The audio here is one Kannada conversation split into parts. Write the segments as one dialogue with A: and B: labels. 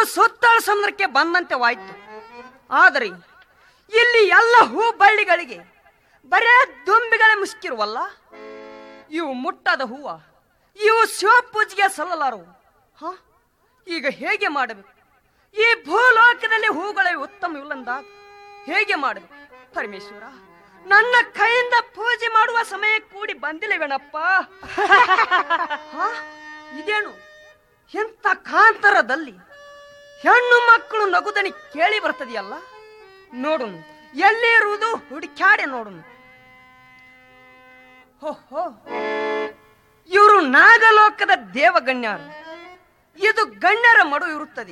A: ಸುತ್ತಳ ಸಮುದ್ರಕ್ಕೆ ಬಂದಂತೆ ವಾಯ್ತು ಆದರೆ ಇಲ್ಲಿ ಎಲ್ಲ ಹೂ ಬಳ್ಳಿಗಳಿಗೆ ಬರೇ ದುಂಬಿಗಳೇ ಮುಸ್ಕಿರುವಲ್ಲ ಇವು ಮುಟ್ಟದ ಹೂವ ಇವು ಶಿವಪೂಜೆಗೆ ಸಲ್ಲಲಾರವು ಹ ಈಗ ಹೇಗೆ ಮಾಡಬೇಕು ಈ ಭೂಲೋಕದಲ್ಲಿ ಹೂಗಳೇ ಉತ್ತಮವಿಲ್ಲಂದಾಗ ಹೇಗೆ ಮಾಡಬೇಕು ಪರಮೇಶ್ವರ ನನ್ನ ಕೈಯಿಂದ ಪೂಜೆ ಮಾಡುವ ಸಮಯ ಕೂಡಿ ಬಂದಿಲ್ಲವೇನಪ್ಪ ಹ? ಇದೇನು ಎಂತ ಕಾಂತರದಲ್ಲಿ ಹೆಣ್ಣು ಮಕ್ಕಳು ನಗುದನಿ ಕೇಳಿ ಬರ್ತದೆಯಲ್ಲ ನೋಡು ಎಲ್ಲಿ ಇರುವುದು ಹುಡುಕ್ಯಾಡೆ ನೋಡು ಹೋ ಇವರು ನಾಗಲೋಕದ ದೇವಗಣ್ಯರು ಇದು ಗಣ್ಯರ ಮಡು ಇರುತ್ತದೆ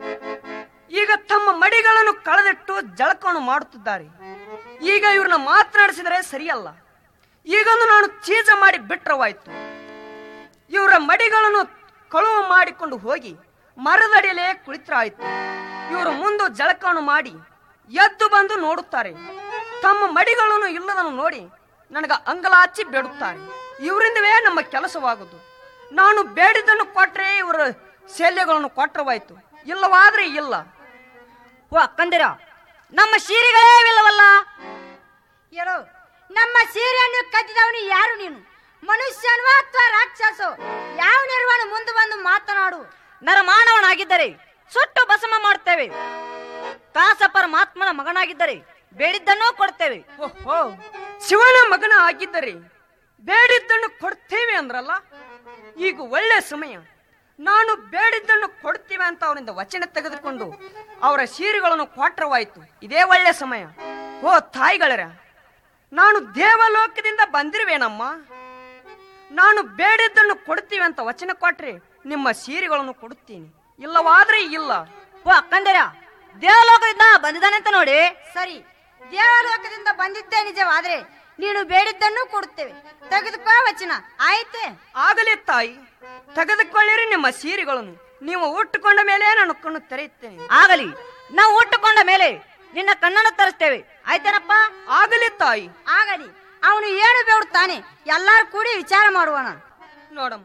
A: ಈಗ ತಮ್ಮ ಮಡಿಗಳನ್ನು ಕಳೆದಿಟ್ಟು ಜಳಕವನ್ನು ಮಾಡುತ್ತಿದ್ದಾರೆ ಈಗ ಇವ್ರನ್ನ ಮಾತನಾಡಿಸಿದರೆ ಸರಿಯಲ್ಲ ಈಗೊಂದು ನಾನು ಚೀಜ ಮಾಡಿ ಬಿಟ್ರವಾಯ್ತು ಇವರ ಮಡಿಗಳನ್ನು ಕಳುವು ಮಾಡಿಕೊಂಡು ಹೋಗಿ ಮರದಡಿಯಲ್ಲೇ ಕುಳಿತರಾಯಿತು ಇವರು ಮುಂದೆ ಜಳಕವನ್ನು ಮಾಡಿ ಎದ್ದು ಬಂದು ನೋಡುತ್ತಾರೆ ತಮ್ಮ ಮಡಿಗಳನ್ನು ಇಲ್ಲದನ್ನು ನೋಡಿ ನನಗ ಅಂಗಲಾಚಿ ಬೇಡುತ್ತಾರೆ ಇವರಿಂದವೇ ನಮ್ಮ ಕೆಲಸವಾಗುದು ನಾನು ಬೇಡಿದ್ದನ್ನು ಕೊಟ್ರೆ ಇವರ ಶಲ್ಯಗಳನ್ನು ಕೊಟ್ಟರವಾಯ್ತು ಇಲ್ಲವಾದ್ರೆ ಇಲ್ಲ
B: ಓ ಅಕ್ಕಂದಿರ ನಮ್ಮ ಸೀರೆಗಳೇ ಇಲ್ಲವಲ್ಲ
C: ಹೇಳು ನಮ್ಮ ಸೀರೆಯನ್ನು ಕದ್ದಿದವನು ಯಾರು ನೀನು ಮನುಷ್ಯನೋ ಅಥವಾ ರಾಕ್ಷಸೋ ಯಾವ ನಿರ್ವಹಣೆ ಮುಂದೆ ಬಂದು ಮಾತನಾಡು
B: ನರಮಾನವನಾಗಿದ್ದರೆ ಸುಟ್ಟು ಭಸ್ಮ ಮಾಡುತ್ತೇವೆ ಕಾಸ ಪರಮಾತ್ಮನ ಮಗನಾಗಿದ್ದರೆ ಬೇಡಿದ್ದನ್ನೂ ಕೊಡ್ತೇವೆ
A: ಓಹೋ ಶಿವನ ಮಗನ ಆಗಿದ್ದರೆ ಬೇಡಿದ್ದನ್ನು ಕೊಡ್ತೇವೆ ಅಂದ್ರಲ್ಲ ಈಗ ಒಳ್ಳೆ ಸಮಯ ನಾನು ಬೇಡಿದ್ದನ್ನು ಕೊಡ್ತೇವೆ ಅಂತ ಅವರಿಂದ ವಚನ ತೆಗೆದುಕೊಂಡು ಅವರ ಸೀರೆಗಳನ್ನು ಕೊಟ್ರವಾಯ್ತು ಇದೇ ಒಳ್ಳೆ ಸಮಯ ಓ ತಾಯಿಗಳರ ನಾನು ದೇವಲೋಕದಿಂದ ಬಂದಿರುವೇನಮ್ಮ ನಾನು ಬೇಡಿದ್ದನ್ನು ಕೊಡ್ತೀವಿ ಅಂತ ವಚನ ಕೊಟ್ರೆ ನಿಮ್ಮ ಸೀರೆಗಳನ್ನು ಕೊಡುತ್ತೀನಿ ಇಲ್ಲವಾದ್ರೆ ಇಲ್ಲ
B: ಓ ಅಕ್ಕಂದಿರ ದೇವಲೋಕದಿಂದ ಬಂದಿದ್ದಾನೆ ಅಂತ ನೋಡಿ
C: ಸರಿ ದೇವಲೋಕದಿಂದ ಬಂದಿದ್ದೇ ನಿಜವಾದ್ರೆ ನೀನು ಬೇಡಿದ್ದನ್ನು ಕೊಡುತ್ತೇವೆ ತೆಗೆದುಕೋ ವಚನ ಆಯ್ತೆ
A: ಆಗಲಿ ತಾಯಿ ತೆಗೆದುಕೊಳ್ಳಿರಿ ನಿಮ್ಮ ಸೀರೆಗಳನ್ನು ನೀವು ಉಟ್ಟುಕೊಂಡ ಮೇಲೆ ನಾನು ಕಣ್ಣು ತೆರೆಯುತ್ತೇನೆ
B: ಆಗಲಿ ನಾವು ಉಟ್ಟುಕೊಂಡ ಮೇಲೆ ನಿನ್ನ ಕಣ್ಣನ್ನು ತರಿಸ್ತೇವೆ ಆಯ್ತೇನಪ್ಪ
A: ಆಗಲಿ ತಾಯಿ
C: ಆಗಲಿ ಅವನು ಏನು ಬೇಡುತ್ತಾನೆ ಎಲ್ಲರೂ ಕೂಡಿ ವಿಚಾರ ಮಾಡುವಣ
A: ನೋಡಮ್ಮ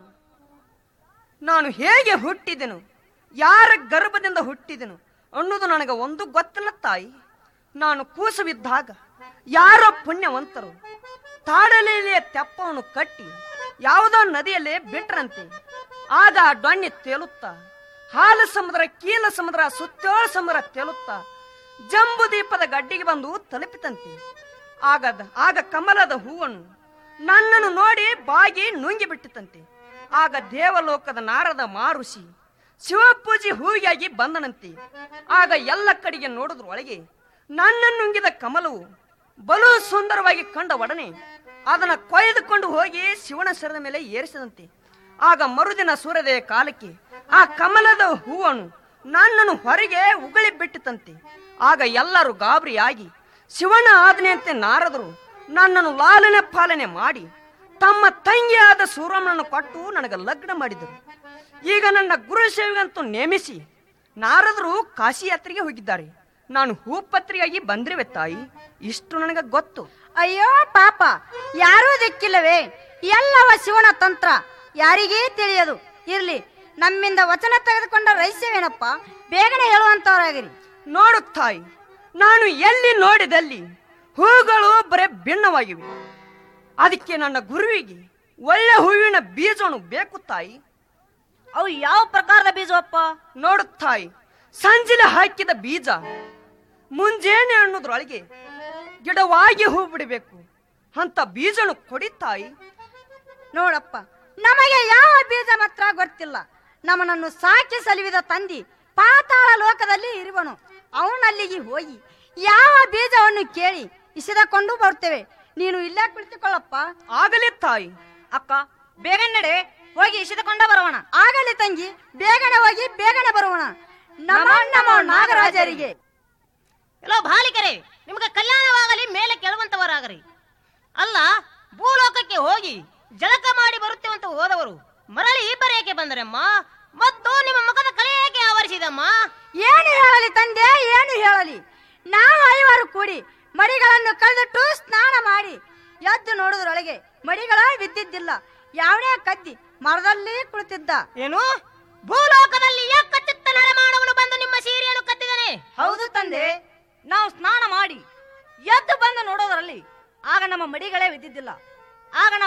A: ನಾನು ಹೇಗೆ ಹುಟ್ಟಿದೆನು ಯಾರ ಗರ್ಭದಿಂದ ಹುಟ್ಟಿದೆನು ಅನ್ನೋದು ನನಗೆ ಒಂದು ಗೊತ್ತಿಲ್ಲ ತಾಯಿ ನಾನು ಕೂಸವಿದ್ದಾಗ ಯಾರೋ ಪುಣ್ಯವಂತರು ತಾಡಲೆಲೆಯ ತೆಪ್ಪವನ್ನು ಕಟ್ಟಿ ಯಾವುದೋ ನದಿಯಲ್ಲಿ ಬಿಟ್ರಂತೆ ಆಗ ಆ ಡೊಣ್ಣೆ ತೇಲುತ್ತಾ ಹಾಲು ಸಮುದ್ರ ಕೀಲ ಸಮುದ್ರ ಸುತ್ತೋಳ ಸಮುದ್ರ ತೇಲುತ್ತಾ ಜಂಬು ದೀಪದ ಗಡ್ಡಿಗೆ ಬಂದು ತಲುಪಿತಂತೆ ಆಗದ ಆಗ ಕಮಲದ ಹೂವನ್ನು ನನ್ನನ್ನು ನೋಡಿ ಬಾಗಿ ನುಂಗಿ ಬಿಟ್ಟಿತಂತೆ ಆಗ ದೇವಲೋಕದ ನಾರದ ಮಾರುಷಿ ಶಿವಪೂಜೆ ಹೂವಿಗಾಗಿ ಬಂದನಂತೆ ಆಗ ಎಲ್ಲ ಕಡೆಗೆ ನೋಡಿದ್ರ ಒಳಗೆ ನನ್ನನ್ನು ನುಂಗಿದ ಕಮಲವು ಬಲು ಸುಂದರವಾಗಿ ಕಂಡ ಒಡನೆ ಅದನ್ನ ಕೊಯ್ದುಕೊಂಡು ಹೋಗಿ ಶಿವನ ಸರದ ಮೇಲೆ ಏರಿಸಿದಂತೆ ಆಗ ಮರುದಿನ ಸೂರ್ಯೋದಯ ಕಾಲಕ್ಕೆ ಆ ಕಮಲದ ಹೂವನ್ನು ನನ್ನನ್ನು ಹೊರಗೆ ಉಗುಳಿ ಬಿಟ್ಟಿತಂತೆ ಆಗ ಎಲ್ಲರೂ ಗಾಬರಿಯಾಗಿ ಶಿವನ ಆಜ್ಞೆಯಂತೆ ನಾರದರು ನನ್ನನ್ನು ಲಾಲನೆ ಪಾಲನೆ ಮಾಡಿ ತಮ್ಮ ತಂಗಿಯಾದ ಸೂರಮ್ಮನನ್ನು ಕೊಟ್ಟು ನನಗೆ ಲಗ್ನ ಮಾಡಿದರು ಈಗ ನನ್ನ ಗುರು ಸೇವೆಗಂತೂ ನೇಮಿಸಿ ನಾರದರು ಕಾಶಿ ಯಾತ್ರೆಗೆ ಹೋಗಿದ್ದಾರೆ ನಾನು ಹೂಪತ್ರಿಯಾಗಿ ಬಂದ್ರಿವೆ ತಾಯಿ ಇಷ್ಟು ನನಗೆ ಗೊತ್ತು
C: ಅಯ್ಯೋ ಪಾಪ ಯಾರೂ ದಿಕ್ಕಿಲ್ಲವೇ ಎಲ್ಲವ ಶಿವನ ತಂತ್ರ ಯಾರಿಗೇ ತಿಳಿಯದು ಇರ್ಲಿ ನಮ್ಮಿಂದ ವಚನ ತೆಗೆದುಕೊಂಡ ರಹಸ್ಯವೇನಪ್ಪ ಬೇಗನೆ ಹೇಳುವಂತವರಾಗಿರಿ
A: ನೋಡು ತಾಯಿ ನಾನು ಎಲ್ಲಿ ನೋಡಿದಲ್ಲಿ ಹೂಗಳು ಬರೇ ಭಿನ್ನವಾಗಿವೆ ಅದಕ್ಕೆ ನನ್ನ ಗುರುವಿಗೆ ಒಳ್ಳೆ ಹೂವಿನ ಬೀಜವನ್ನು ಬೇಕು ತಾಯಿ
B: ಅವು ಯಾವ ಪ್ರಕಾರದ ಬೀಜವಪ್ಪ
A: ನೋಡು ತಾಯಿ ಸಂಜಿಲೆ ಹಾಕಿದ ಬೀಜ ಮುಂಜಾನೆ ಅನ್ನೋದ್ರೊಳಗೆ ಗಿಡವಾಗಿ ಹೂ ಬಿಡಬೇಕು ಅಂತ ಬೀಜನು ಕೊಡಿ ತಾಯಿ
C: ನೋಡಪ್ಪ ನಮಗೆ ಯಾವ ಬೀಜ ಮಾತ್ರ ಗೊತ್ತಿಲ್ಲ ನಮ್ಮನನ್ನು ಸಾಕಿ ಸಲುವಿದ ತಂದಿ ಪಾತಾಳ ಲೋಕದಲ್ಲಿ ಇರುವನು ಅವನಲ್ಲಿಗೆ ಹೋಗಿ ಯಾವ ಬೀಜವನ್ನು ಕೇಳಿ ಇಸಿದಕೊಂಡು ಬರ್ತೇವೆ ನೀನು ಇಲ್ಲೇ ಕುಳಿತುಕೊಳ್ಳಪ್ಪ
A: ಆಗಲಿ ತಾಯಿ
B: ಅಕ್ಕ ಬೇಗ ನಡೆ ಹೋಗಿ ಇಸಿದುಕೊಂಡ ಬರೋಣ
C: ಆಗಲಿ ತಂಗಿ ಬೇಗನೆ ಹೋಗಿ ಬೇಗನೆ ಬರುವಣ ನಮೋ ನಮೋ ನಾಗರಾಜರಿಗೆ
D: ಎಲ್ಲೋ ಬಾಲಿಕರೇ ನಿಮಗೆ ಕಲ್ಯಾಣವಾಗಲಿ ಮೇಲೆ ಕೇಳುವಂತವರಾಗರಿ ಅಲ್ಲ ಭೂಲೋಕಕ್ಕೆ ಹೋಗಿ ಜಳಕ ಮಾಡಿ ಬರುತ್ತೇವಂತ ಹೋದವರು ಮರಳಿ ಇಬ್ಬರೇಕೆ ಬಂದರಮ್ಮ ಮತ್ತು ನಿಮ್ಮ ಮುಖದ ಕಲೆ ಏಕೆ ಆವರಿಸಿದಮ್ಮ
C: ಏನು ಹೇಳಲಿ ತಂದೆ ಏನು ಹೇಳಲಿ ನಾವು ಐವರು ಕೂಡಿ ಮಡಿಗಳನ್ನು ಕಳೆದಿಟ್ಟು ಸ್ನಾನ ಮಾಡಿ ಎದ್ದು ನೋಡುವುದರೊಳಗೆ ಮಡಿಗಳ ಬಿದ್ದಿದ್ದಿಲ್ಲ ಯಾವನೇ ಕದ್ದಿ ಮರದಲ್ಲಿ ಕುಳಿತಿದ್ದ
D: ಏನು ಭೂಲೋಕದಲ್ಲಿ ಏಕಚಿತ್ತ ನರಮಾನವನು ಬಂದು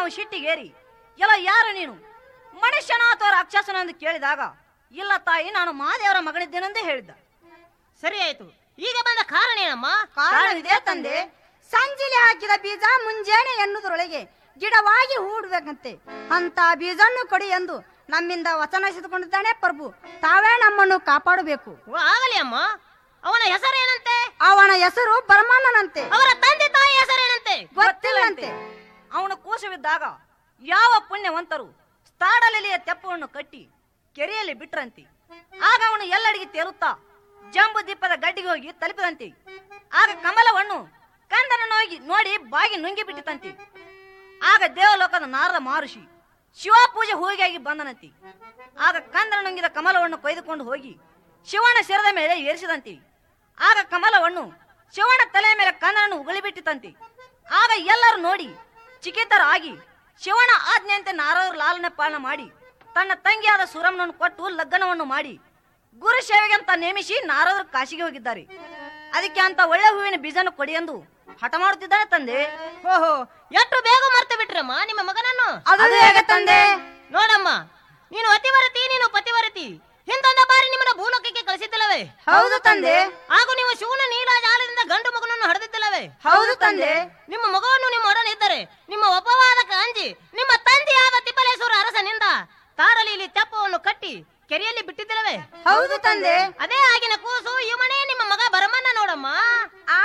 B: ನಾವು ಶಿಟ್ಟಿಗೇರಿ ಎಲ್ಲ ಯಾರು ನೀನು ಮನುಷ್ಯನ ಅಥವಾ ರಾಕ್ಷಸನ ಎಂದು ಕೇಳಿದಾಗ ಇಲ್ಲ ತಾಯಿ ನಾನು ಮಹಾದೇವರ ಮಗನಿದ್ದೇನೆಂದೇ ಹೇಳಿದ್ದ
D: ಸರಿ ಆಯ್ತು ಈಗ ಬಂದ ಕಾರಣ ಏನಮ್ಮ
C: ಕಾರಣವಿದೆ ತಂದೆ ಸಂಜಿಲಿ ಹಾಕಿದ ಬೀಜ ಮುಂಜಾನೆ ಎನ್ನುವುದರೊಳಗೆ ಗಿಡವಾಗಿ ಹೂಡಬೇಕಂತೆ ಅಂತ ಬೀಜನ್ನು ಕೊಡಿ ಎಂದು ನಮ್ಮಿಂದ ವಚನಿಸಿದುಕೊಂಡಿದ್ದಾನೆ ಪ್ರಭು ತಾವೇ ನಮ್ಮನ್ನು ಕಾಪಾಡಬೇಕು
D: ಓ, ಆಗಲಿ ಅಮ್ಮ ಅವನ ಹೆಸರೇನಂತೆ
C: ಅವನ ಹೆಸರು ಬ್ರಹ್ಮಣ್ಣನಂತೆ
D: ಅವರ ತಂದೆ ತಾಯಿ ಹೆಸರೇನಂತೆ
C: ಗೊತ್ತಿಲ್ಲಂತೆ
B: ಅವನು ಕೋಶವಿದ್ದಾಗ ಯಾವ ಪುಣ್ಯವಂತರು ಸ್ಥಾಡಲಿಲಿಯ ತೆಪ್ಪವನ್ನು ಕಟ್ಟಿ ಕೆರೆಯಲ್ಲಿ ಬಿಟ್ರಂತೆ ಆಗ ಅವನು ಎಲ್ಲೆಡೆಗೆ ತೇಲುತ್ತಾ ಜಂಬು ದೀಪದ ಗಡ್ಡಿಗೆ ಹೋಗಿ ತಲುಪಿದಂತೆ ಆಗ ಕಮಲವನ್ನು ಕಂದನನ್ನು ಹೋಗಿ ನೋಡಿ ಬಾಗಿ ನುಂಗಿ ಬಿಟ್ಟಿತಂತೆ ಆಗ ದೇವಲೋಕದ ನಾರದ ಮಹರ್ಷಿ ಶಿವ ಪೂಜೆ ಹೋಗಿಯಾಗಿ ಬಂದನಂತೆ ಆಗ ಕಂದನ ನುಂಗಿದ ಕಮಲವನ್ನು ಕೊಯ್ದುಕೊಂಡು ಹೋಗಿ ಶಿವನ ಶಿರದ ಮೇಲೆ ಏರಿಸಿದಂತೆ ಆಗ ಕಮಲವನ್ನು ಶಿವನ ತಲೆಯ ಮೇಲೆ ಕಂದನನ್ನು ಉಗುಳಿಬಿಟ್ಟಿತಂತೆ ಆಗ ಎಲ್ಲರೂ ನೋಡಿ ಚಿಕಿತರಾಗಿ ಶಿವನ ಆಜ್ಞೆಯಂತೆ ನಾರದರು ಲಾಲನೆ ಪಾಲನೆ ಮಾಡಿ ತನ್ನ ತಂಗಿಯಾದ ಸುರಮ್ಮನನ್ನು ಕೊಟ್ಟು ಲಗ್ನವನ್ನು ಮಾಡಿ ಗುರು ಸೇವೆಗೆ ಅಂತ ನೇಮಿಸಿ ನಾರದರು ಕಾಶಿಗೆ ಹೋಗಿದ್ದಾರೆ ಅದಕ್ಕೆ ಅಂತ ಒಳ್ಳೆ ಹೂವಿನ ಬೀಜನ ಕೊಡಿ ಎಂದು ಹಠ ಮಾಡುತ್ತಿದ್ದಾನೆ ತಂದೆ
D: ಓಹೋ ಎಷ್ಟು ಬೇಗ ಮರ್ತು ಬಿಟ್ರಮ್ಮ ನಿಮ್ಮ ಮಗನನ್ನು
C: ಅದು ಹೇಗೆ ತಂದೆ
D: ನೋಡಮ್ಮ ನೀನು ಅತಿವರತಿ ನೀನು ಪತಿವರತಿ ಹಿಂದೊಂದ ಬಾರಿ ನಿಮ್ಮನ್ನ ಭೂಲೋಕಕ್ಕೆ ಕಳಿಸಿದ್ದಲ್ಲವೇ
C: ಹೌದು ತಂದೆ
D: ಹಾಗೂ ನೀವು ಶಿವನ ನೀಲಾಜಾಲದಿಂದ ಗಂಡು ಮಗನನ್ನು ಹಡೆದಿದ್ದಲ್ಲವೇ
C: ಹೌದು ತಂದೆ
D: ನಿಮ್ಮ ಮಗವನ್ನು ನಿಮ್ಮ ಒಡನೆ ಇದ್ದರೆ ನಿಮ್ಮ ಒಪ್ಪವಾದಕ್ಕೆ ಅಂಜಿ ನಿಮ್ಮ ತಂದೆಯಾದ ತಿಪ್ಪಲೇಶ್ವರ ಅರಸನಿಂದ ತಾರಲಿಲಿ ತೆಪ್ಪವನ್ನು ಕಟ್ಟಿ ಕೆರೆಯಲ್ಲಿ ಬಿಟ್ಟಿದ್ದಲ್ಲವೇ
C: ಹೌದು ತಂದೆ
D: ಅದೇ ಆಗಿನ ಕೂಸು ಇವನೇ ನಿಮ್ಮ ಮಗ ಬರಮನ್ನ ನೋಡಮ್ಮ
C: ಆ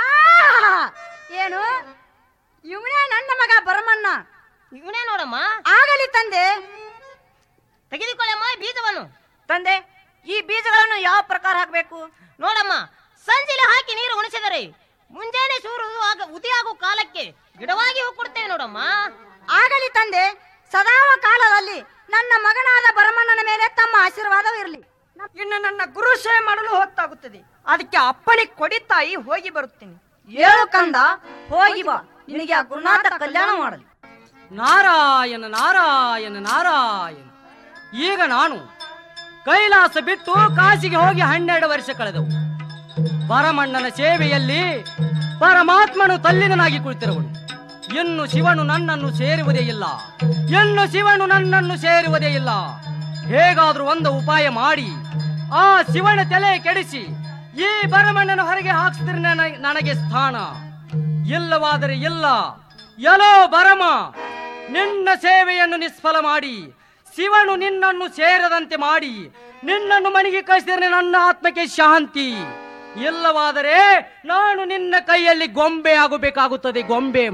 C: ಏನು ಇವನೇ ನನ್ನ ಮಗ ಬರಮಣ್ಣ
D: ಇವನೇ ನೋಡಮ್ಮ
C: ಆಗಲಿ ತಂದೆ
D: ತೆಗೆದುಕೊಳ್ಳಮ್ಮ ಈ ಬೀಜವನ್ನು
B: ತಂದೆ ಈ ಬೀಜಗಳನ್ನು ಯಾವ ಪ್ರಕಾರ ಹಾಕಬೇಕು
D: ನೋಡಮ್ಮ ಸಂಜಿಲೆ ಹಾಕಿ ನೀರು ಉಣಿಸಿದರೆ ಮುಂಜಾನೆ ಸೂರು ಆಗ ಉದಿಯಾಗುವ ಕಾಲಕ್ಕೆ ಗಿಡವಾಗಿ ಹೋಗ್ಕೊಡ್ತೇವೆ ನೋಡಮ್ಮ
C: ಆಗಲಿ ತಂದೆ ಸದಾವ ಕಾಲದಲ್ಲಿ ನನ್ನ ಮಗನಾದ ಬರಮಣ್ಣನ ಮೇಲೆ ತಮ್ಮ ಆಶೀರ್ವಾದವಿರಲಿ
A: ಇನ್ನು ನನ್ನ ಗುರು ಸೇವೆ ಮಾಡಲು ಹೊತ್ತಾಗುತ್ತದೆ ಅದಕ್ಕೆ ಅಪ್ಪಣೆ ಕೊಡಿ ತಾಯಿ ಹೋಗಿ ಬರುತ್ತೇನೆ
B: ಏಳು ಕಂದ ಹೋಗಿ ಬಾ ನಿನಗೆ ಆ ಗುರುನಾಥ ಕಲ್ಯಾಣ ಮಾಡಲಿ
E: ನಾರಾಯಣ ನಾರಾಯಣ ನಾರಾಯಣ ಈಗ ನಾನು ಕೈಲಾಸ ಬಿಟ್ಟು ಕಾಶಿಗೆ ಹೋಗಿ ಹನ್ನೆರಡು ವರ್ಷ ಕಳೆದವು ಪರಮಣ್ಣನ ಸೇವೆಯಲ್ಲಿ ಪರಮಾತ್ಮನು ತಲ್ಲಿನನಾಗಿ ಕುಳಿತಿರುವನು ಇನ್ನು ಶಿವನು ನನ್ನನ್ನು ಸೇರುವುದೇ ಇಲ್ಲ ಇನ್ನು ಶಿವನು ನನ್ನನ್ನು ಸೇರುವುದೇ ಇಲ್ಲ ಹೇಗಾದ್ರೂ ಒಂದು ಉಪಾಯ ಮಾಡಿ ಆ ಶಿವನ ತಲೆ ಕೆಡಿಸಿ ಈ ಬರಮಣ್ಣನ ಹೊರಗೆ ಹಾಕ್ಸಿದ್ರೆ ನನಗೆ- ನನಗೆ ಸ್ಥಾನ ಇಲ್ಲವಾದರೆ ಇಲ್ಲ ಎಲೋ ಬರಮ ನಿನ್ನ ಸೇವೆಯನ್ನು ನಿಷ್ಫಲ ಮಾಡಿ ಶಿವನು ನಿನ್ನನ್ನು ಸೇರದಂತೆ ಮಾಡಿ ನಿನ್ನನ್ನು ಮನೆಗೆ ಕಳಿಸಿದರೆ ನನ್ನ ಆತ್ಮಕ್ಕೆ ಶಾಂತಿ ಇಲ್ಲವಾದರೆ ನಾನು ನಿನ್ನ ಕೈಯಲ್ಲಿ ಗೊಂಬೆ ಆಗಬೇಕಾಗುತ್ತದೆ ಗೊಂಬೆ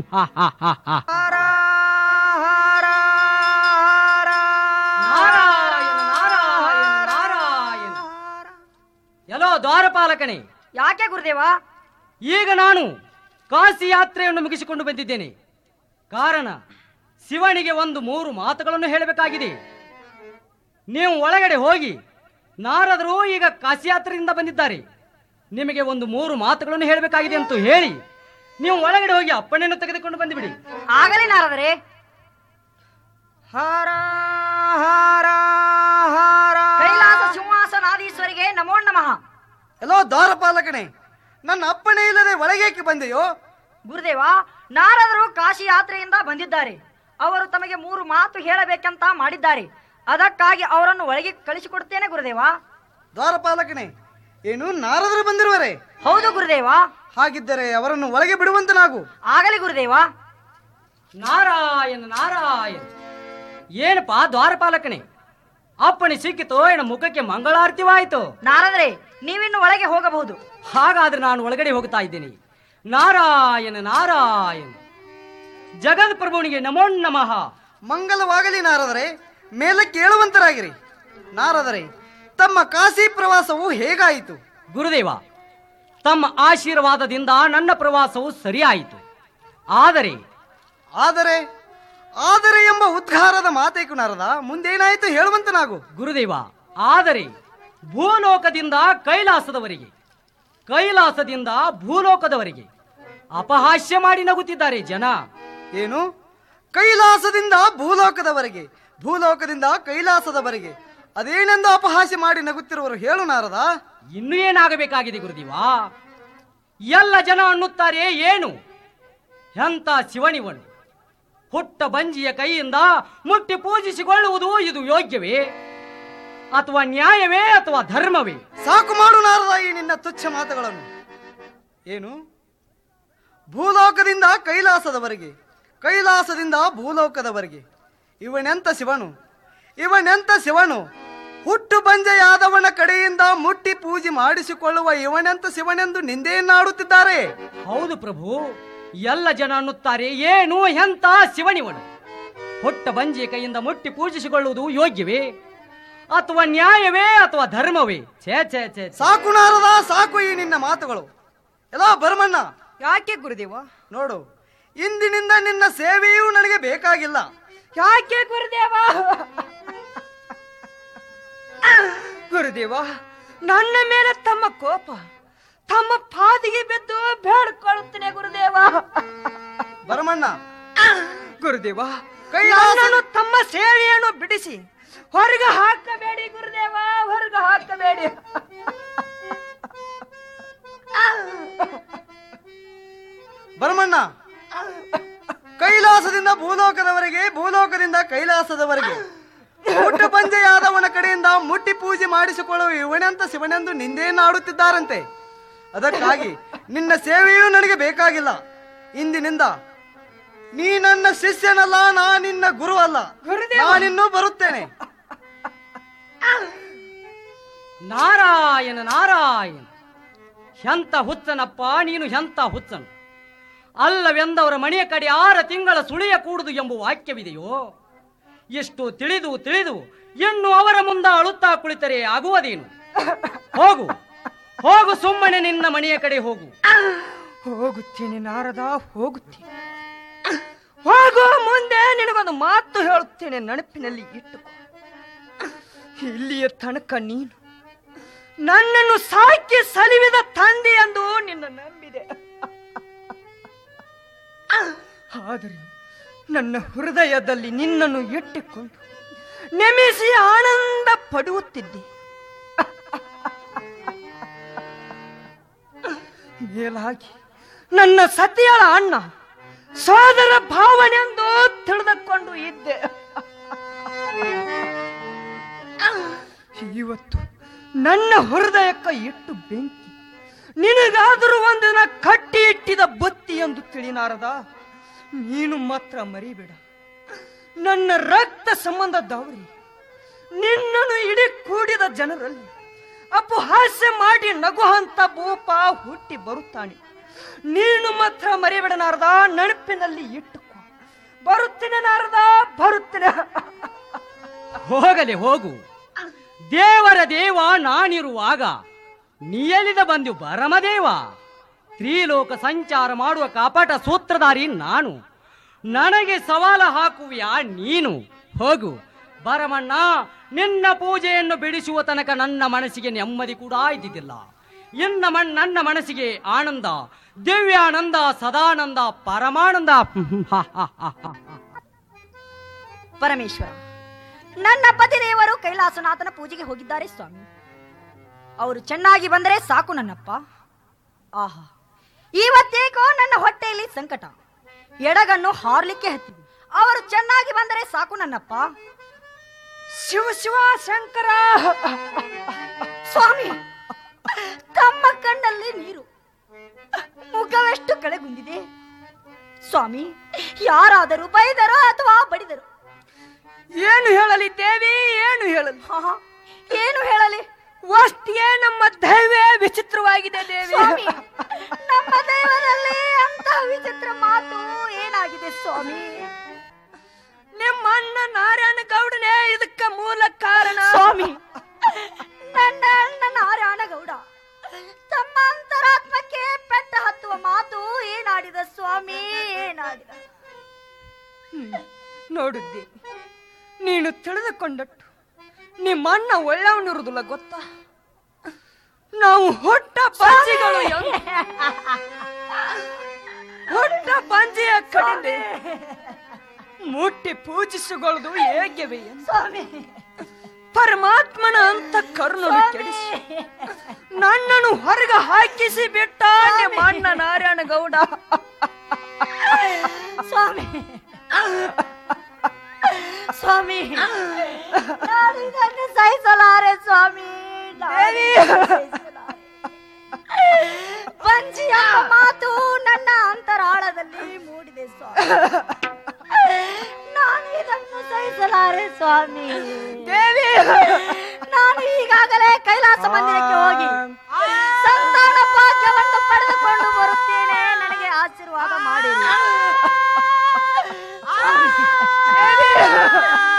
A: ಹಾರ, ಹಾರ, ಹಾರ.
E: ನಾರಾಯಣ ನಾರಾಯಣ ನಾರಾಯಣ ಎಲ್ಲೋ ದ್ವಾರಪಾಲಕನೇ
B: ಯಾಕೆ ಗುರುದೇವ
E: ಈಗ ನಾನು ಕಾಶಿ ಯಾತ್ರೆಯನ್ನು ಮುಗಿಸಿಕೊಂಡು ಬಂದಿದ್ದೇನೆ ಕಾರಣ ಶಿವನಿಗೆ ಒಂದು ಮೂರು ಮಾತುಗಳನ್ನು ಹೇಳಬೇಕಾಗಿದೆ ನೀವು ಒಳಗಡೆ ಹೋಗಿ ನಾರದರು ಈಗ ಕಾಶಿ ಯಾತ್ರೆಯಿಂದ ಬಂದಿದ್ದಾರೆ ನಿಮಗೆ ಒಂದು ಮೂರು ಮಾತುಗಳನ್ನು ಹೇಳಬೇಕಾಗಿದೆ ಅಂತ ಹೇಳಿ ನೀವು ಒಳಗಡೆ ಹೋಗಿ ಅಪ್ಪಣೆಯನ್ನು ತೆಗೆದುಕೊಂಡು ಬಂದುಬಿಡಿ
B: ಆಗಲಿ ನಾರದರೆ
A: ಹಾರ, ಹಾರ, ಹಾರ.
B: ಕೈಲಾಸ ಸಿಂಹಾಸನಾದೀಶ್ವರಿಗೆ ನಮೋ ನಮಃ
F: ಎಲ್ಲೋ ದ್ವಾರಪಾಲಕನೇ ನನ್ನ ಅಪ್ಪಣೆ ಇಲ್ಲದೆ ಒಳಗೇಕೆ ಬಂದೆಯೋ
B: ಗುರುದೇವ ನಾರದರು ಕಾಶಿ ಯಾತ್ರೆಯಿಂದ ಬಂದಿದ್ದಾರೆ ಅವರು ತಮಗೆ ಮೂರು ಮಾತು ಹೇಳಬೇಕಂತ ಮಾಡಿದ್ದಾರೆ ಅದಕ್ಕಾಗಿ ಅವರನ್ನು ಒಳಗೆ ಕಳಿಸಿಕೊಡ್ತೇನೆ ಗುರುದೇವ
F: ದ್ವಾರಪಾಲಕನೇ ಏನು ನಾರದರು ಬಂದಿರುವರೆ
B: ಹೌದು ಗುರುದೇವ
F: ಹಾಗಿದ್ದರೆ ಅವರನ್ನು ಒಳಗೆ ಬಿಡುವಂತನಾಗು
B: ಆಗಲಿ ಗುರುದೇವ
E: ನಾರಾಯಣ ನಾರಾಯಣ ಏನಪ್ಪಾ ದ್ವಾರಪಾಲಕನೇ ಅಪ್ಪಣೆ ಸಿಕ್ಕಿತು ಏನ ಮುಖಕ್ಕೆ ಮಂಗಳಾರತಿವಾಯಿತು
B: ನಾರದರೆ ನೀವಿನ್ನು ಒಳಗೆ ಹೋಗಬಹುದು
E: ಹಾಗಾದ್ರೆ ನಾನು ಒಳಗಡೆ ಹೋಗ್ತಾ ಇದ್ದೇನೆ ನಾರಾಯಣ ನಾರಾಯಣ ಜಗದ್ ಪ್ರಭುನಿಗೆ ನಮೋ ನಮಃ
F: ಮಂಗಲವಾಗಲಿ ನಾರದರೆ ಮೇಲೆ ಕೇಳುವಂತರಾಗಿರಿ ನಾರದರೆ ತಮ್ಮ ಕಾಶಿ ಪ್ರವಾಸವು ಹೇಗಾಯಿತು
E: ಗುರುದೇವ ತಮ್ಮ ಆಶೀರ್ವಾದದಿಂದ ನನ್ನ ಪ್ರವಾಸವು ಸರಿಯಾಯಿತು ಆದರೆ
F: ಆದರೆ ಆದರೆ ಎಂಬ ಉದ್ಘಾರದ ಮಾತೇಕು ನಾರದ ಮುಂದೇನಾಯಿತು ಹೇಳುವಂತನಾಗು
E: ಗುರುದೇವ ಆದರೆ ಭೂಲೋಕದಿಂದ ಕೈಲಾಸದವರೆಗೆ ಕೈಲಾಸದಿಂದ ಭೂಲೋಕದವರೆಗೆ ಅಪಹಾಸ್ಯ ಮಾಡಿ ನಗುತ್ತಿದ್ದಾರೆ ಜನ
F: ಏನು ಕೈಲಾಸದಿಂದ ಭೂಲೋಕದವರೆಗೆ ಭೂಲೋಕದಿಂದ ಕೈಲಾಸದವರೆಗೆ ಅದೇನೆಂದು ಅಪಹಾಸ್ಯ ಮಾಡಿ ನಗುತ್ತಿರುವರು ಹೇಳು ನಾರದ
E: ಇನ್ನು ಏನಾಗಬೇಕಾಗಿದೆ ಗುರುದೇವ ಎಲ್ಲ ಜನ ಅನ್ನುತ್ತಾರೆ ಏನು ಎಂತ ಶಿವನಿವನು ಹುಟ್ಟ ಬಂಜಿಯ ಕೈಯಿಂದ ಮುಟ್ಟಿ ಪೂಜಿಸಿಕೊಳ್ಳುವುದು ಇದು ಯೋಗ್ಯವೇ ಅಥವಾ ನ್ಯಾಯವೇ ಅಥವಾ ಧರ್ಮವೇ
F: ಸಾಕು ಮಾಡು ನಾರದ ಈ ನಿನ್ನ ತುಚ್ಛ ಮಾತುಗಳನ್ನು ಏನು ಭೂಲೋಕದಿಂದ ಕೈಲಾಸದವರೆಗೆ ಕೈಲಾಸದಿಂದ ಭೂಲೋಕದವರೆಗೆ ಇವನೆಂತ ಶಿವನು ಇವನೆಂತ ಶಿವನು ಹುಟ್ಟು ಬಂಜೆಯಾದವನ ಕಡೆಯಿಂದ ಮುಟ್ಟಿ ಪೂಜೆ ಮಾಡಿಸಿಕೊಳ್ಳುವ ಇವನೆಂತ ಶಿವನೆಂದು ನಿಂದೆಯನ್ನಾಡುತ್ತಿದ್ದಾರೆ
E: ಹೌದು ಪ್ರಭು ಎಲ್ಲ ಜನ ಅನ್ನುತ್ತಾರೆ ಏನು ಎಂತ ಶಿವನಿವನು ಹೊಟ್ಟ ಬಂಜಿಯ ಕೈಯಿಂದ ಮುಟ್ಟಿ ಪೂಜಿಸಿಕೊಳ್ಳುವುದು ಯೋಗ್ಯವೇ ಅಥವಾ ನ್ಯಾಯವೇ ಅಥವಾ ಧರ್ಮವೇ ಛೇ ಛೇ ಛೇ ಛೇ.
F: ಸಾಕು ನಾರದ ಸಾಕು ಈ ನಿನ್ನ ಮಾತುಗಳು ಎಲ್ಲ ಭರಮಣ್ಣ
A: ಯಾಕೆ ಗುರುದೇವ
F: ನೋಡು ಇಂದಿನಿಂದ ನಿನ್ನ ಸೇವೆಯೂ ನನಗೆ ಬೇಕಾಗಿಲ್ಲ
A: ಯಾಕೆ ಗುರುದೇವ ಗುರುದೇವ ನನ್ನ ಮೇಲೆ ತಮ್ಮ ಕೋಪ ತಮ್ಮ ಪಾದಿಗೆ ಬಿದ್ದು ಬೇಡ್ಕೊಳ್ಳುತ್ತೇನೆ ಗುರುದೇವ
F: ಭರಮಣ್ಣ
A: ಗುರುದೇವ
F: ಕೈಲಾಸ-
A: ನನ್ನನ್ನು ತಮ್ಮ ಸೇವೆಯನ್ನು ಬಿಡಿಸಿ ಹೊರಗೆ ಹಾಕಬೇಡಿ ಗುರುದೇವ ಹೊರಗೆ ಹಾಕಬೇಡಿ
F: ಭರಮಣ್ಣ ಕೈಲಾಸದಿಂದ ಭೂಲೋಕದವರೆಗೆ ಭೂಲೋಕದಿಂದ ಕೈಲಾಸದವರೆಗೆ ಹುಟ್ಟು ಪಂಜೆಯಾದವನ ಕಡೆಯಿಂದ ಮುಟ್ಟಿ ಪೂಜೆ ಮಾಡಿಸಿಕೊಳ್ಳುವ ಇವನೆಂತ ಶಿವನೆಂದು ನಿಂದೇನಾಡುತ್ತಿದ್ದಾರಂತೆ ಅದಕ್ಕಾಗಿ ನಿನ್ನ ಸೇವೆಯೂ ನನಗೆ ಬೇಕಾಗಿಲ್ಲ ಇಂದಿನಿಂದ ನೀ ನನ್ನ ಶಿಷ್ಯನಲ್ಲ ನಾ ನಿನ್ನ ಗುರು ಅಲ್ಲ
A: ಗುರುದೇವ.
F: ನಾನಿನ್ನೂ ಬರುತ್ತೇನೆ
E: ನಾರಾಯಣ ನಾರಾಯಣ ಎಂತ ಹುಚ್ಚನಪ್ಪ ನೀನು ಎಂತ ಹುಚ್ಚನು ಅಲ್ಲವೆಂದವರ ಮನೆಯ ಕಡೆ ಆರ ತಿಂಗಳ ಸುಳಿಯ ಕೂಡುದು ಎಂಬ ವಾಕ್ಯವಿದೆಯೋ ಎಷ್ಟು ತಿಳಿದು ತಿಳಿದು ಇನ್ನು ಅವರ ಮುಂದ ಅಳುತ್ತಾ ಕುಳಿತರೆ ಆಗುವುದೇನು ಹೋಗು ಹೋಗು ಸುಮ್ಮನೆ ನಿನ್ನ ಮನೆಯ ಕಡೆ ಹೋಗು
A: ಹೋಗುತ್ತೀನಿ ನಾರದ ಹೋಗುತ್ತೀನಿ ಹೋಗೋ ಮುಂದೆ ನಿನಗೊಂದು ಮಾತು ಹೇಳುತ್ತೇನೆ ನೆನಪಿನಲ್ಲಿ ಇಟ್ಟುಕೋ ಇಲ್ಲಿಯ ತನಕ ನೀನು ನನ್ನನ್ನು ಸಾಕಿ ಸಲಿವಿದ ತಂದೆ ಎಂದು ನಿನ್ನ ನಂಬಿದೆ ಆದರೆ ನನ್ನ ಹೃದಯದಲ್ಲಿ ನಿನ್ನನ್ನು ಇಟ್ಟುಕೊಂಡು ನೆಮಿಸಿ ಆನಂದ ಪಡುತ್ತಿದ್ದೆ ಮೇಲಾಗಿ ನನ್ನ ಸತಿಯಳ ಅಣ್ಣ ಸೋದರ ಭಾವನೆಂದು ತಿಳಿದುಕೊಂಡು ಇದ್ದೆ ಇವತ್ತು ನನ್ನ ಹೃದಯಕ್ಕ ಇಟ್ಟು ಬೆಂಕಿ ನಿನಗಾದರೂ ಒಂದಿನ ಕಟ್ಟಿ ಇಟ್ಟಿದ ಬತ್ತಿ ಎಂದು ತಿಳಿನಾರದ ನೀನು ಮಾತ್ರ ಮರಿಬೇಡ ನನ್ನ ರಕ್ತ ಸಂಬಂಧದವರಿ ನಿನ್ನನ್ನು ಇಡೀ ಕೂಡಿದ ಜನರಲ್ಲಿ ಅಪಹಾಸ್ಯ ಮಾಡಿ ನಗುವಂತ ಭೂಪ ಹುಟ್ಟಿ ಬರುತ್ತಾನೆ ನೀನು ಮಾತ್ರ ಮರಿಬೇಡ ನಾರದ ನೆನಪಿನಲ್ಲಿ ಇಟ್ಟುಕೋ ಬರುತ್ತೇನೆ ನಾರದ ಬರುತ್ತೇನೆ
E: ಹೋಗಲಿ ಹೋಗು ದೇವರ ದೇವ ನಾನಿರುವಾಗ ನಿಯಲಿದ ಬಂದು ಬರಮದೇವ ತ್ರಿಲೋಕ ಸಂಚಾರ ಮಾಡುವ ಕಪಟ ಸೂತ್ರಧಾರಿ ನಾನು ನನಗೆ ಸವಾಲ ಹಾಕುವಿಯಾ ನೀನು ಹೋಗು ಬರಮಣ್ಣ ನಿನ್ನ ಪೂಜೆಯನ್ನು ಬಿಡಿಸುವ ತನಕ ನನ್ನ ಮನಸ್ಸಿಗೆ ನೆಮ್ಮದಿ ಕೂಡ ಇದ್ದಿದ್ದಿಲ್ಲ ಇನ್ನ ಮಣ್ ನನ್ನ ಮನಸ್ಸಿಗೆ ಆನಂದ ದಿವ್ಯಾನಂದ ಸದಾನಂದ ಪರಮಾನಂದ
C: ಪರಮೇಶ್ವರ ನನ್ನ ಪತಿದೇವರು ಕೈಲಾಸನಾಥನ ಪೂಜೆಗೆ ಹೋಗಿದ್ದಾರೆ ಸ್ವಾಮಿ ಅವರು ಚೆನ್ನಾಗಿ ಬಂದರೆ ಸಾಕು ನನ್ನಪ್ಪ ಆಹಾ ಇವತ್ತೇಕೋ ನನ್ನ ಹೊಟ್ಟೆಯಲ್ಲಿ ಸಂಕಟ ಎಡಗಣ್ಣು ಹಾರ್ಲಿಕ್ಕೆ ಹತ್ತಿದೆ ಅವರು ಚೆನ್ನಾಗಿ ಬಂದರೆ ಸಾಕು ನನ್ನಪ್ಪ
A: ಶಿವ ಶಿವ ಶಂಕರ
C: ಸ್ವಾಮಿ ತಮ್ಮ ಕಣ್ಣಲ್ಲಿ ನೀರು ಮುಖವೆಷ್ಟು ಕೆಳಗುಂದಿದೆ ಸ್ವಾಮಿ ಯಾರಾದರೂ ಬೈದರೋ ಅಥವಾ ಬಡಿದರು
A: ಏನು ಹೇಳಲಿ ದೇವಿ ಏನು ಹೇಳಲಿ
C: ಆಹಾ, ಏನು ಹೇಳಲಿ
A: ವಸ್ತಿಯೇ ನಮ್ಮ ದೈವೇ ವಿಚಿತ್ರವಾಗಿದೆ ದೇವಿ
C: ಸ್ವಾಮಿ ನಮ್ಮ ದೇವರಲ್ಲಿ ಅಂತ ವಿಚಿತ್ರ ಮಾತು ಏನಾಗಿದೆ ಸ್ವಾಮಿ
A: ನಿಮ್ಮ ಅಣ್ಣ ನಾರಾಯಣ ಗೌಡನೇ ಇದಕ್ಕೆ ಮೂಲ ಕಾರಣ
C: ಸ್ವಾಮಿ ನನ್ನ ಅಣ್ಣ ನಾರಾಯಣ ಗೌಡ ತಮ್ಮ ಅಂತರಾತ್ಮಕ್ಕೆ ಪೆಟ್ಟ ಹತ್ತುವ ಮಾತು ಏನಾಡಿದ ಸ್ವಾಮಿ ಏನಾಡಿದ
A: ಹ್ಮ್. ನೋಡಿದ್ದೆ ನೀನು ತಿಳಿದುಕೊಂಡಟ್ಟು ನಿಮ್ಮ ಅಣ್ಣ ಒಳ್ಳೆಯವನಿರುವುದಿಲ್ಲ ಗೊತ್ತಾ ನಾವು ಹೊಟ್ಟ ಪಂಜಿಗಳು ಎಂದು. ಹೊಟ್ಟ ಪಂಜಿಯ ಕಡಿದೆ ಮುಟ್ಟಿ ಪೂಜಿಸಿಕೊಳ್ಳುವುದು ಹೇಗೆವೆ ಎಂದು.
C: ಸ್ವಾಮಿ
A: ಪರಮಾತ್ಮನ ಅಂತ ಕರುಣನು ಕೆಡಿಸಿ ನನ್ನನ್ನು ಹೊರಗೆ ಹಾಕಿಸಿ ಬಿಟ್ಟ ನಿಮ್ಮ ಅಣ್ಣ ನಾರಾಯಣ ಗೌಡ
C: ಸ್ವಾಮಿ ಸ್ವಾಮಿ ನಾನು ಇದನ್ನು ಸಹಿಸಲಾರೆ. ಬಂಜಿ ಎಂಬ ಮಾತು ನನ್ನ ಅಂತರಾಳದಲ್ಲಿ ಮೂಡಿದೆ ಸ್ವಾಮಿ ನಾನು ಇದನ್ನು ಸಹಿಸಲಾರೆ ಸ್ವಾಮಿ ನಾನು ಈಗಾಗಲೇ ಕೈಲಾಸ ಮಂದಿರಕ್ಕೆ ಹೋಗಿ